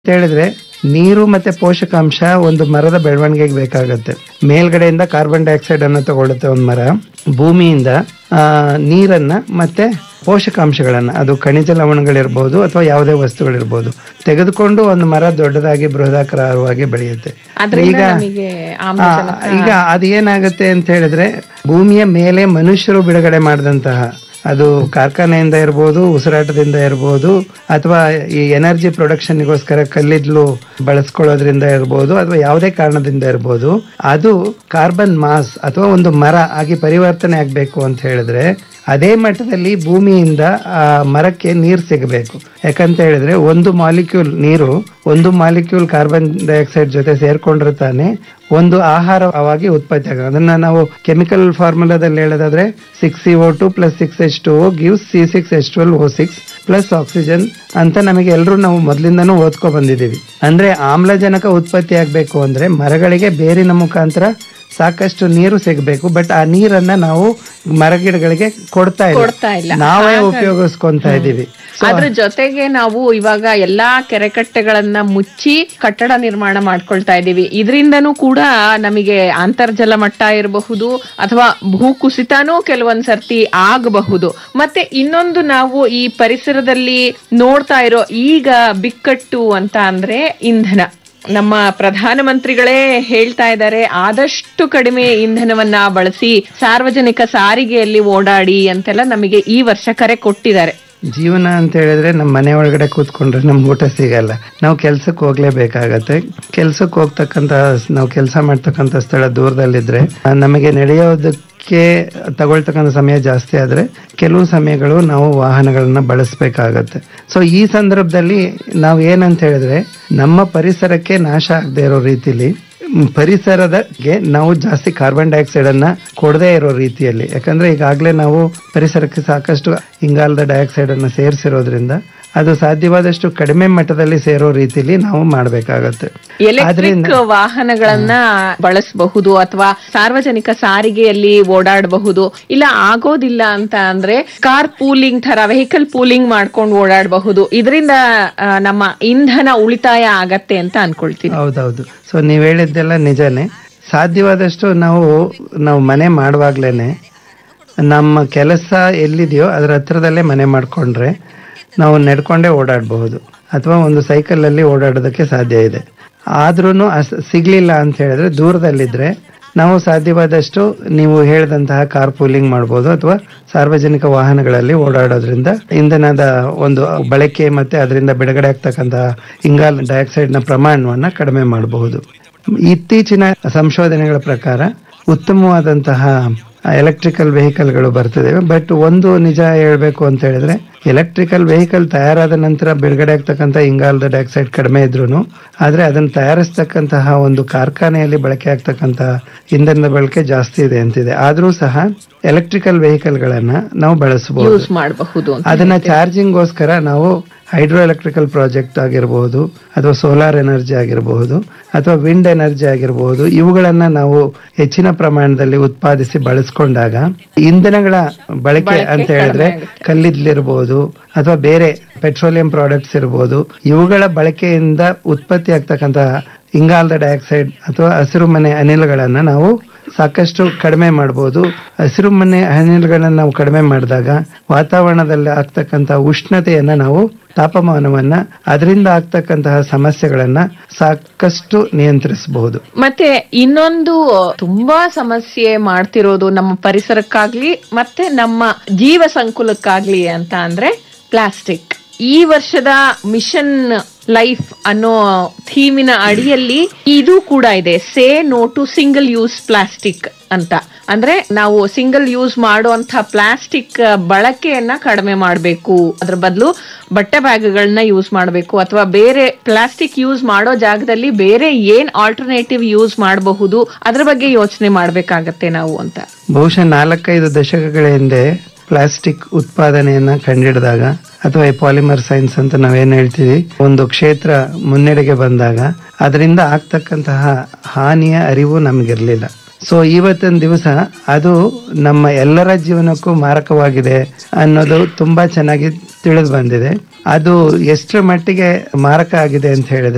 ಅಂತ ಹೇಳಿದ್ರೆ ನೀರು ಮತ್ತೆ ಪೋಷಕಾಂಶ ಒಂದು ಮರದ ಬೆಳವಣಿಗೆಗೆ ಬೇಕಾಗತ್ತೆ ಮೇಲ್ಗಡೆಯಿಂದ ಕಾರ್ಬನ್ ಡೈಆಕ್ಸೈಡ್ ಅನ್ನು ತಗೊಳುತ್ತೆ ಒಂದು ಮರ ಭೂಮಿಯಿಂದ ಆ, ನೀರನ್ನ ಮತ್ತೆ ಪೋಷಕಾಂಶಗಳನ್ನ ಅದು ಖನಿಜ ಲವಣಗಳಿರ್ಬೋದು ಅಥವಾ ಯಾವುದೇ ವಸ್ತುಗಳಿರ್ಬೋದು ತೆಗೆದುಕೊಂಡು ಒಂದು ಮರ ದೊಡ್ಡದಾಗಿ ಬೃಹದಾಕಾರವಾಗಿ ಬೆಳೆಯುತ್ತೆ ಅದರಿಂದ ಈಗ ನಮಗೆ ಆ, ಆಮ್ಲಜನಕ ಈಗ ಅದೇನಾಗುತ್ತೆ ಅಂತ ಹೇಳಿದ್ರೆ ಭೂಮಿಯ ಮೇಲೆ ಮನುಷ್ಯರು ಬಿಡುಗಡೆ ಮಾಡಿದಂತಹ ಅದು ಕಾರ್ಖಾನೆಯಿಂದ ಇರ್ಬೋದು ಉಸಿರಾಟದಿಂದ ಇರ್ಬೋದು ಅಥವಾ ಈ ಎನರ್ಜಿ ಪ್ರೊಡಕ್ಷನ್ಗೋಸ್ಕರ ಕಲ್ಲಿದ್ಲು ಬಳಸ್ಕೊಳ್ಳೋದ್ರಿಂದ ಇರ್ಬೋದು ಅಥವಾ ಯಾವುದೇ ಕಾರಣದಿಂದ ಇರ್ಬೋದು ಅದು ಕಾರ್ಬನ್ ಮಾಸ್ ಅಥವಾ ಒಂದು ಮರ ಆಗಿ ಪರಿವರ್ತನೆ ಆಗಬೇಕು ಅಂತ ಹೇಳಿದ್ರೆ ಅದೇ ಮಟ್ಟದಲ್ಲಿ ಭೂಮಿಯಿಂದ ಆ ಮರಕ್ಕೆ ನೀರು ಸಿಗಬೇಕು ಯಾಕಂತ ಹೇಳಿದ್ರೆ ಒಂದು ಮಾಲಿಕ್ಯೂಲ್ ನೀರು ಒಂದು ಮಾಲಿಕ್ಯೂಲ್ ಕಾರ್ಬನ್ ಡೈಆಕ್ಸೈಡ್ ಜೊತೆ ಸೇರ್ಕೊಂಡ್ರೆ ತಾನೆ ಒಂದು ಆಹಾರವಾಗಿ ಉತ್ಪತ್ತಿ ಆಗ ಅದನ್ನ ನಾವು ಕೆಮಿಕಲ್ ಫಾರ್ಮುಲಾದಲ್ಲಿ ಹೇಳೋದಾದ್ರೆ six C O two plus six H two O gives C six H twelve O six plus oxygen ಅಂತ ನಮಗೆ ಎಲ್ಲರೂ ನಾವು ಮೊದಲಿಂದನೂ ಓದ್ಕೊ ಬಂದಿದ್ದೀವಿ ಅಂದ್ರೆ ಆಮ್ಲಜನಕ ಉತ್ಪತ್ತಿ ಆಗ್ಬೇಕು ಅಂದ್ರೆ ಮರಗಳಿಗೆ ಬೇರಿನ ಮುಖಾಂತರ ಸಾಕಷ್ಟು ನೀರು ಸಿಗಬೇಕು ಬಟ್ ಆ ನೀರನ್ನ ನಾವು ಮರಗಿಡಗಳಿಗೆ ಕೊಡ್ತಾ ಕೊಡ್ತಾ ಇಲ್ಲ ಇಲ್ಲ. ನಾವೇ ಉಪಯೋಗಿಸ್ಕೊಂತಾ ಇದೀವಿ ಅದ್ರ ಜೊತೆಗೆ ನಾವು ಇವಾಗ ಎಲ್ಲಾ ಕೆರೆಕಟ್ಟೆಗಳನ್ನ ಮುಚ್ಚಿ ಕಟ್ಟಡ ನಿರ್ಮಾಣ ಮಾಡ್ಕೊಳ್ತಾ ಇದೀವಿ ಇದರಿಂದನೂ ಕೂಡ ನಮಗೆ ಅಂತರ್ಜಲ ಮಟ್ಟ ಇರಬಹುದು ಅಥವಾ ಭೂಕುಸಿತನೂ ಕೆಲವೊಂದ್ ಸರ್ತಿ ಆಗಬಹುದು ಮತ್ತೆ ಇನ್ನೊಂದು ನಾವು ಈ ಪರಿಸರದಲ್ಲಿ ನೋಡ್ತಾ ಇರೋ ಈಗ ಬಿಕ್ಕಟ್ಟು ಅಂತ ಅಂದ್ರೆ ಇಂಧನ ನಮ್ಮ ಪ್ರಧಾನಮಂತ್ರಿಗಳೇ ಹೇಳ್ತಾ ಇದ್ದಾರೆ ಆದಷ್ಟು ಕಡಿಮೆ ಇಂಧನವನ್ನ ಬಳಸಿ ಸಾರ್ವಜನಿಕ ಸಾರಿಗೆಯಲ್ಲಿ ಓಡಾಡಿ ಅಂತೆಲ್ಲ ನಮಗೆ ಈ ವರ್ಷ ಕರೆ ಕೊಟ್ಟಿದ್ದಾರೆ ಜೀವನ ಅಂತ ಹೇಳಿದ್ರೆ ನಮ್ಮ ಮನೆ ಒಳಗಡೆ ಕೂತ್ಕೊಂಡ್ರೆ ನಮ್ಗೆ ಊಟ ಸಿಗಲ್ಲ ನಾವು ಕೆಲ್ಸಕ್ಕೆ ಹೋಗ್ಲೇಬೇಕಾಗತ್ತೆ ಕೆಲ್ಸಕ್ಕೆ ಹೋಗ್ತಕ್ಕಂತ ನಾವು ಕೆಲಸ ಮಾಡ್ತಕ್ಕಂಥ ಸ್ಥಳ ದೂರದಲ್ಲಿದ್ರೆ ಆ, ನಮಗೆ ನಡೆಯೋದಕ್ಕೆ ತಗೊಳ್ತಕ್ಕಂಥ ಸಮಯ ಜಾಸ್ತಿ ಆದ್ರೆ ಕೆಲವು ಸಮಯಗಳು ನಾವು ವಾಹನಗಳನ್ನ ಬಳಸಬೇಕಾಗತ್ತೆ ಸೊ ಈ ಸಂದರ್ಭದಲ್ಲಿ ನಾವು ಏನಂತ ಹೇಳಿದ್ರೆ ನಮ್ಮ ಪರಿಸರಕ್ಕೆ ನಾಶ ಆಗದೆ ಇರೋ ರೀತಿಲಿ ಮ್, ಪರಿಸರದಗೆ ನಾವು ಜಾಸ್ತಿ ಕಾರ್ಬನ್ ಡೈಆಕ್ಸೈಡ್ ಅನ್ನ ಕೊಡದೇ ಇರೋ ರೀತಿಯಲ್ಲಿ ಯಾಕಂದ್ರೆ ಈಗಾಗಲೇ ನಾವು ಪರಿಸರಕ್ಕೆ ಸಾಕಷ್ಟು ಇಂಗಾಲದ ಡೈಆಕ್ಸೈಡ್ ಅನ್ನ ಸೇರಿಸಿರೋದ್ರಿಂದ ಅದು ಸಾಧ್ಯವಾದಷ್ಟು ಕಡಿಮೆ ಮಟ್ಟದಲ್ಲಿ ಸೇರೋ ರೀತಿಲಿ ನಾವು ಮಾಡಬೇಕಾಗತ್ತೆ ಎಲೆಕ್ಟ್ರಿಕ್ ವಾಹನಗಳನ್ನ ಬಳಸಬಹುದು ಅಥವಾ ಸಾರ್ವಜನಿಕ ಸಾರಿಗೆಯಲ್ಲಿ ಓಡಾಡಬಹುದು ಇಲ್ಲ ಆಗೋದಿಲ್ಲ ಅಂತ ಅಂದ್ರೆ ಕಾರ್ ಪೂಲಿಂಗ್ ತರ ವೆಹಿಕಲ್ ಪೂಲಿಂಗ್ ಮಾಡ್ಕೊಂಡು ಓಡಾಡಬಹುದು ಇದರಿಂದ ನಮ್ಮ ಇಂಧನ ಉಳಿತಾಯ ಆಗತ್ತೆ ಅಂತ ಅನ್ಕೊಳ್ತೀನಿ ಹೌದೌದು ಸೊ ನೀವ್ ಹೇಳಿದ್ದೆಲ್ಲ ನಿಜಾನೇ ಸಾಧ್ಯವಾದಷ್ಟು ನಾವು ನಾವು ಮನೆ ಮಾಡುವಾಗ್ಲೇನೆ ನಮ್ಮ ಕೆಲಸ ಎಲ್ಲಿದೆಯೋ ಅದ್ರ ಹತ್ರದಲ್ಲೇ ಮನೆ ಮಾಡ್ಕೊಂಡ್ರೆ ನಾವು ನಡ್ಕೊಂಡೇ ಓಡಾಡಬಹುದು ಅಥವಾ ಒಂದು ಸೈಕಲ್ ಅಲ್ಲಿ ಓಡಾಡೋದಕ್ಕೆ ಸಾಧ್ಯ ಇದೆ ಆದ್ರೂ ಸಿಗ್ಲಿಲ್ಲ ಅಂತ ಹೇಳಿದ್ರೆ ದೂರದಲ್ಲಿದ್ರೆ ನಾವು ಸಾಧ್ಯವಾದಷ್ಟು ನೀವು ಹೇಳಿದಂತಹ ಕಾರ್ ಪೂಲಿಂಗ್ ಮಾಡ್ಬೋದು ಅಥವಾ ಸಾರ್ವಜನಿಕ ವಾಹನಗಳಲ್ಲಿ ಓಡಾಡೋದ್ರಿಂದ ಇಂಧನದ ಒಂದು ಬಳಕೆ ಮತ್ತೆ ಅದರಿಂದ ಬಿಡುಗಡೆ ಆಗ್ತಕ್ಕಂತಹ ಇಂಗಾಲ ಡೈಆಕ್ಸೈಡ್ ನ ಪ್ರಮಾಣವನ್ನ ಕಡಿಮೆ ಮಾಡಬಹುದು ಇತ್ತೀಚಿನ ಸಂಶೋಧನೆಗಳ ಪ್ರಕಾರ ಉತ್ತಮವಾದಂತಹ ಎಲೆಕ್ಟ್ರಿಕಲ್ ವೆಹಿಕಲ್ಗಳು ಬರ್ತಿದೆ ಬಟ್ ಒಂದು ನಿಜ ಹೇಳ್ಬೇಕು ಅಂತ ಹೇಳಿದ್ರೆ ಎಲೆಕ್ಟ್ರಿಕಲ್ ವೆಹಿಕಲ್ ತಯಾರಾದ ನಂತರ ಬಿಡುಗಡೆ ಆಗ್ತಕ್ಕಂಥ ಇಂಗಾಲದ ಡೈಆಕ್ಸೈಡ್ ಕಡಿಮೆ ಇದ್ರೂ ಆದ್ರೆ ಅದನ್ನ ತಯಾರಿಸ್ತಕ್ಕಂತಹ ಒಂದು ಕಾರ್ಖಾನೆಯಲ್ಲಿ ಬಳಕೆ ಆಗ್ತಕ್ಕಂತಹ ಇಂಧನದ ಬಳಕೆ ಜಾಸ್ತಿ ಇದೆ ಅಂತಿದೆ ಆದ್ರೂ ಸಹ ಎಲೆಕ್ಟ್ರಿಕಲ್ ವೆಹಿಕಲ್ಗಳನ್ನ ನಾವು ಬಳಸಬಹುದು ಯೂಸ್ ಮಾಡಬಹುದು ಅಂತ ಅದನ್ನ ಚಾರ್ಜಿಂಗ್ಗೋಸ್ಕರ ನಾವು ಹೈಡ್ರೋ ಎಲೆಕ್ಟ್ರಿಕಲ್ ಪ್ರಾಜೆಕ್ಟ್ ಆಗಿರಬಹುದು ಅಥವಾ ಸೋಲಾರ್ ಎನರ್ಜಿ ಆಗಿರಬಹುದು ಅಥವಾ ವಿಂಡ್ ಎನರ್ಜಿ ಆಗಿರಬಹುದು ಇವುಗಳನ್ನ ನಾವು ಹೆಚ್ಚಿನ ಪ್ರಮಾಣದಲ್ಲಿ ಉತ್ಪಾದಿಸಿ ಬಳಸ್ಕೊಂಡಾಗ ಇಂಧನಗಳ ಬಳಕೆ ಅಂತ ಹೇಳಿದ್ರೆ ಕಲ್ಲಿದ್ಲಿರ್ಬೋದು ಅಥವಾ ಬೇರೆ ಪೆಟ್ರೋಲಿಯಂ ಪ್ರಾಡಕ್ಟ್ಸ್ ಇರ್ಬೋದು ಇವುಗಳ ಬಳಕೆಯಿಂದ ಉತ್ಪತ್ತಿ ಆಗ್ತಕ್ಕಂತಹ ಇಂಗಾಲದ ಡೈಆಕ್ಸೈಡ್ ಅಥವಾ ಹಸಿರು ಮನೆ ಅನಿಲಗಳನ್ನ ನಾವು ಸಾಕಷ್ಟು ಕಡಿಮೆ ಮಾಡಬಹುದು ಹಸಿರು ಮನೆ ಅನಿಲಗಳನ್ನ ನಾವು ಕಡಿಮೆ ಮಾಡಿದಾಗ ವಾತಾವರಣದಲ್ಲಿ ಆಗ್ತಕ್ಕಂತಹ ಉಷ್ಣತೆಯನ್ನ ನಾವು ತಾಪಮಾನವನ್ನ ಅದರಿಂದ ಆಗ್ತಕ್ಕಂತಹ ಸಮಸ್ಯೆಗಳನ್ನ ಸಾಕಷ್ಟು ನಿಯಂತ್ರಿಸಬಹುದು ಮತ್ತೆ ಇನ್ನೊಂದು ತುಂಬಾ ಸಮಸ್ಯೆ ಮಾಡ್ತಿರೋದು ನಮ್ಮ ಪರಿಸರಕ್ಕಾಗ್ಲಿ ಮತ್ತೆ ನಮ್ಮ ಜೀವ ಸಂಕುಲಕ್ಕಾಗ್ಲಿ ಅಂತ ಅಂದ್ರೆ ಪ್ಲಾಸ್ಟಿಕ್ ಈ ವರ್ಷದ ಮಿಷನ್ ಲೈಫ್ ಅನ್ನೋ ಥೀಮಿನ ಅಡಿಯಲ್ಲಿ ಇದು ಕೂಡ ಇದೆ say no to single use plastic ಅಂತ ಅಂದ್ರೆ ನಾವು ಸಿಂಗಲ್ ಯೂಸ್ ಮಾಡುವಂತ ಪ್ಲಾಸ್ಟಿಕ್ ಬಳಕೆಯನ್ನ ಕಡಿಮೆ ಮಾಡಬೇಕು ಅದ್ರ ಬದಲು ಬಟ್ಟೆ ಬ್ಯಾಗ್ಗಳನ್ನ ಯೂಸ್ ಮಾಡಬೇಕು ಅಥವಾ ಬೇರೆ ಪ್ಲಾಸ್ಟಿಕ್ ಯೂಸ್ ಮಾಡೋ ಜಾಗದಲ್ಲಿ ಬೇರೆ ಏನ್ ಆಲ್ಟರ್ನೇಟಿವ್ ಯೂಸ್ ಮಾಡಬಹುದು ಅದ್ರ ಬಗ್ಗೆ ಯೋಚನೆ ಮಾಡ್ಬೇಕಾಗತ್ತೆ ನಾವು ಅಂತ ಬಹುಶಃ ನಾಲ್ಕೈದು ದಶಕಗಳ ಹಿಂದೆ ಪ್ಲಾಸ್ಟಿಕ್ ಉತ್ಪಾದನೆಯನ್ನ ಕಂಡಿಡಿದಾಗ ಅಥವಾ ಈ ಪಾಲಿಮರ್ ಸೈನ್ಸ್ ಅಂತ ನಾವೇನ್ ಹೇಳ್ತೀವಿ ಒಂದು ಕ್ಷೇತ್ರ ಮುನ್ನಡೆಗೆ ಬಂದಾಗ ಅದರಿಂದ ಆಗ್ತಕ್ಕಂತಹ ಹಾನಿಯ ಅರಿವು ನಮಗಿರ್ಲಿಲ್ಲ ಸೊ ಇವತ್ತಿನ ದಿವಸ ಅದು ನಮ್ಮ ಎಲ್ಲರ ಜೀವನಕ್ಕೂ ಮಾರಕವಾಗಿದೆ ಅನ್ನೋದು ತುಂಬಾ ಚೆನ್ನಾಗಿ ತಿಳಿದು ಬಂದಿದೆ ಅದು ಎಷ್ಟರ ಮಟ್ಟಿಗೆ ಮಾರಕ ಆಗಿದೆ ಅಂತ ಹೇಳಿದ್ರೆ